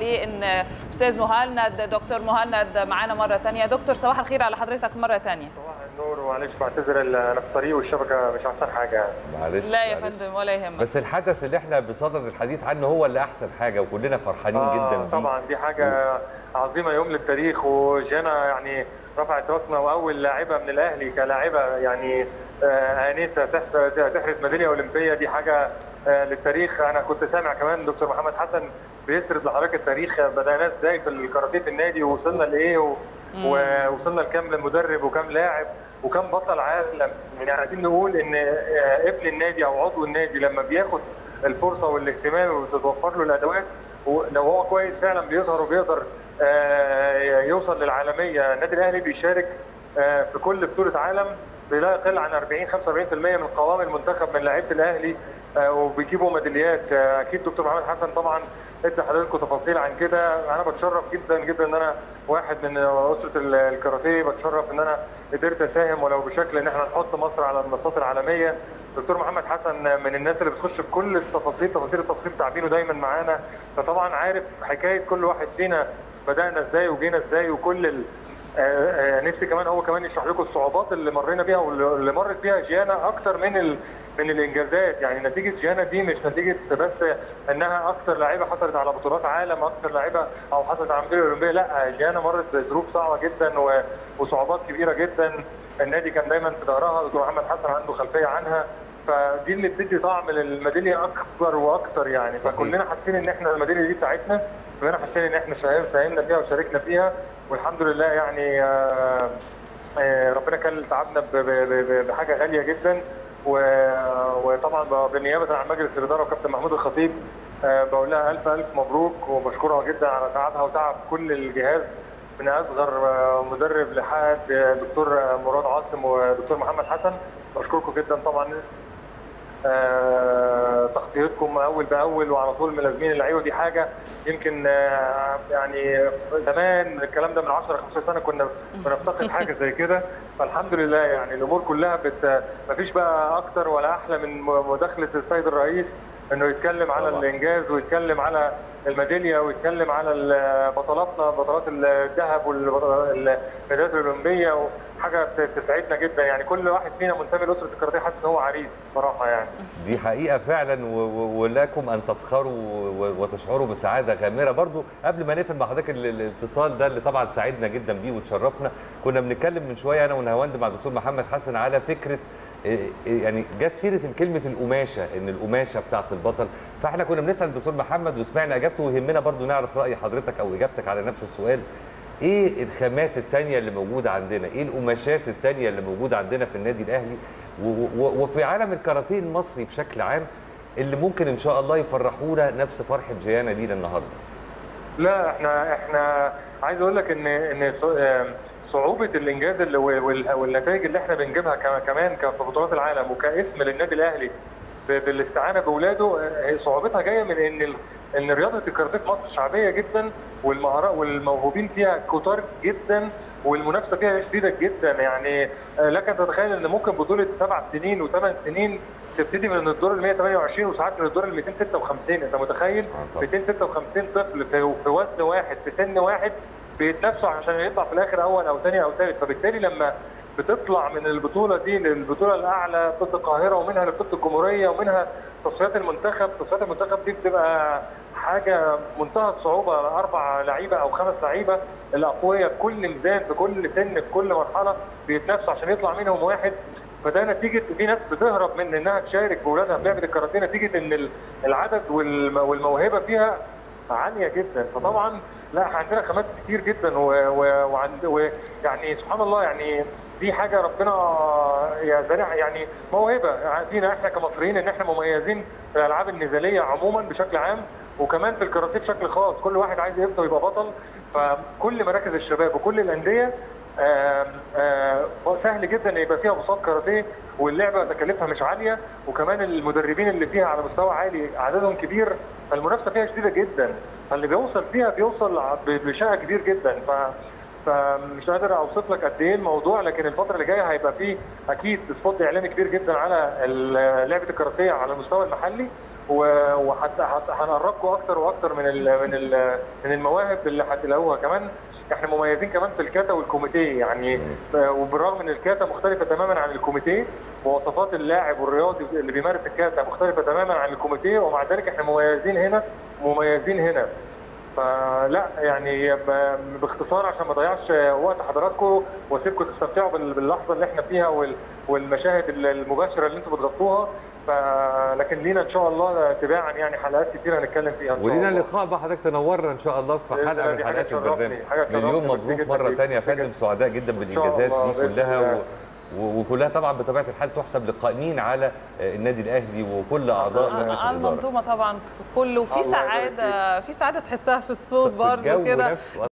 ان استاذ مهند دكتور مهند معانا مره ثانيه دكتور صباح الخير على حضرتك مره ثانيه صباح النور ومعلش بعتذر انا في الطريق والشبكه مش احسن حاجه يعني معلش لا يا معلش. فندم ولا يهمك بس الحدث اللي احنا بصدد الحديث عنه هو اللي احسن حاجه وكلنا فرحانين آه جدا بيه طبعا دي حاجه عظيمه يوم للتاريخ وجانا يعني رفعت راسنا واول لاعبه من الاهلي كلاعبه يعني آه، انسه تحت- تحرز ميداليه اولمبيه دي حاجه آه، للتاريخ انا كنت سامع كمان دكتور محمد حسن بيسرد لحضرتك التاريخ بدانا ازاي في الكاراتيه في النادي ووصلنا لايه و- ووصلنا لكام مدرب وكام لاعب وكم بطل عالم يعني عايزين نقول ان آه، ابن النادي او عضو النادي لما بياخد الفرصه والاهتمام وتتوفر له الادوات ولو هو كويس فعلا بيظهر وبيقدر آه، يوصل للعالميه النادي الاهلي بيشارك آه، في كل بطوله عالم لا يقل عن 40 45% من قوام المنتخب من لعيبه الاهلي آه، وبيجيبوا ميداليات آه، اكيد دكتور محمد حسن طبعا ادى حضراتكم تفاصيل عن كده انا بتشرف جدا جدا ان انا واحد من اسره ال- الكاراتيه بتشرف ان انا قدرت اساهم ولو بشكل ان احنا نحط مصر على المنصات العالميه دكتور محمد حسن من الناس اللي بتخش في كل التفاصيل تفاصيل التفصيل تعبينه دايما معانا فطبعا عارف حكايه كل واحد فينا بدانا ازاي وجينا ازاي وكل ال... آه، آه، نفسي كمان هو كمان يشرح لكم الصعوبات اللي مرينا بيها واللي مرت بيها جيانا اكتر من ال... من الانجازات يعني نتيجه جيانا دي مش نتيجه بس انها اكتر لاعيبه حصلت على بطولات عالم اكتر لاعيبه او حصلت على ميداليه اولمبيه لا جيانا مرت بظروف صعبه جدا و... وصعوبات كبيره جدا النادي كان دايما في ظهرها دكتور محمد حسن عنده خلفيه عنها فدي اللي بتدي طعم للميداليه اكبر واكتر يعني صحيح. فكلنا حاسين ان احنا الميداليه دي بتاعتنا كلنا حاسين ان احنا ساهم- ساهمنا فيها وشاركنا فيها والحمد لله يعني آه، آه، ربنا كان تعبنا ب- ب- ب- بحاجه غاليه جدا و- وطبعا ب- بالنيابه عن مجلس الاداره وكابتن محمود الخطيب آه، بقول لها الف الف مبروك وبشكرها جدا على تعبها وتعب كل الجهاز من اصغر آه، مدرب لحد آه، دكتور آه، مراد عاصم ودكتور محمد حسن بشكركم جدا طبعا آه، تغطيتكم اول باول وعلى طول ملازمين اللعيبه دي حاجه يمكن آه، يعني زمان الكلام ده من 10 15 سنه كنا بنفتقد حاجه زي كده فالحمد لله يعني الامور كلها بت مفيش بقى اكتر ولا احلى من مداخله السيد الرئيس انه يتكلم على طبعا. الانجاز ويتكلم على الميداليه ويتكلم على ال- بطولاتنا بطولات الذهب والميداليات الاولمبيه وحاجه تسعدنا جدا يعني كل واحد فينا منتمي لاسره الكاراتيه حاسس ان هو عريس بصراحه يعني دي حقيقه فعلا و- و- ولكم ان تفخروا و- وتشعروا بسعاده غامره برضو قبل ما نقفل مع حضرتك ال- الاتصال ده اللي طبعا سعدنا جدا بيه وتشرفنا كنا بنتكلم من شويه انا ونهاوند مع دكتور محمد حسن على فكره إيه، إيه، يعني جت سيره كلمه القماشه ان القماشه بتاعت البطل فاحنا كنا بنسال الدكتور محمد وسمعنا اجابته ويهمنا برضو نعرف راي حضرتك او اجابتك على نفس السؤال ايه الخامات التانية اللي موجوده عندنا ايه القماشات التانية اللي موجوده عندنا في النادي الاهلي و- و- وفي عالم الكاراتيه المصري بشكل عام اللي ممكن ان شاء الله يفرحونا نفس فرحه جيانا لينا النهارده لا احنا احنا عايز اقول لك ان ان ص- آم، صعوبه الانجاز اللي وال- والنتائج اللي احنا بنجيبها كما- كمان ك- في بطولات العالم وكاسم للنادي الاهلي ب- بالاستعانه باولاده آه، هي صعوبتها جايه من ان ال- ان رياضه الكاراتيه في مصر شعبيه جدا والمهارات والموهوبين فيها كتار جدا والمنافسه فيها شديده جدا يعني آه، لك ان تتخيل ان ممكن بطوله سبع سنين وثمان سنين تبتدي من الدور ال 128 وساعات من الدور ال 256 انت متخيل آه طبعا. 256 طفل في في وزن واحد في سن واحد بيتنافسوا عشان يطلع في الاخر اول او ثاني او ثالث فبالتالي لما بتطلع من البطوله دي للبطوله الاعلى بطوله القاهره ومنها لبطوله الجمهوريه ومنها تصفيات المنتخب تصفيات المنتخب دي بتبقى حاجه منتهى الصعوبه اربع لعيبه او خمس لعيبه الاقوياء في كل ميزان في كل سن في كل مرحله بيتنافسوا عشان يطلع منهم واحد فده نتيجه في ناس بتهرب من انها تشارك باولادها في لعبه الكاراتيه نتيجه ان ال- العدد والم- والموهبه فيها عاليه جدا فطبعا لا احنا عندنا خامات كتير جدا و- و- وعند ويعني سبحان الله يعني دي حاجه ربنا يا زارع يعني موهبه فينا احنا كمصريين ان احنا مميزين في الالعاب النزاليه عموما بشكل عام وكمان في الكاراتيه بشكل خاص كل واحد عايز يبدا ويبقى بطل فكل مراكز الشباب وكل الانديه آم، آم، سهل جدا ان يبقى فيها بساط كاراتيه واللعبه تكلفها مش عاليه وكمان المدربين اللي فيها على مستوى عالي عددهم كبير فالمنافسه فيها شديده جدا فاللي بيوصل فيها بيوصل ع- ب- بشقه كبير جدا ف فمش قادر اوصف لك قد ايه الموضوع لكن الفتره اللي جايه هيبقى فيه اكيد سبوت اعلامي كبير جدا على ال- لعبه الكاراتيه على المستوى المحلي و- وحتى حتى هنقربكم اكتر واكتر من ال من ال من المواهب اللي هتلاقوها كمان احنا مميزين كمان في الكاتا والكوميتيه يعني آه، وبالرغم ان الكاتا مختلفه تماما عن الكوميتيه مواصفات اللاعب والرياضي اللي بيمارس الكاتا مختلفه تماما عن الكوميتيه ومع ذلك احنا مميزين هنا مميزين هنا فلا يعني ب- باختصار عشان ما اضيعش وقت حضراتكم واسيبكم تستمتعوا بال- باللحظه اللي احنا فيها وال- والمشاهد المباشره اللي انتم بتغطوها ف لكن لينا ان شاء الله تباعا يعني حلقات كتير هنتكلم فيها ان شاء ولينا الله لقاء بقى حضرتك تنورنا ان شاء الله في بإذن حلقه الله، من دي حاجة حلقات تشرفني، البرنامج حاجة تشرفني. مليون ميرسي مبروك جدا مره ليك. ثانيه يا ميرسي فندم جدا. سعداء جدا شاء بالانجازات الله، دي بإذن كلها و... الله. و- وكلها طبعا بطبيعه الحال تحسب للقائمين على آه، النادي الاهلي وكل اعضاء مجلس على الاداره المنظومه طبعا كله في الله يبارك سعاده في سعاده تحسها في الصوت في برضه الجو كده نفسه.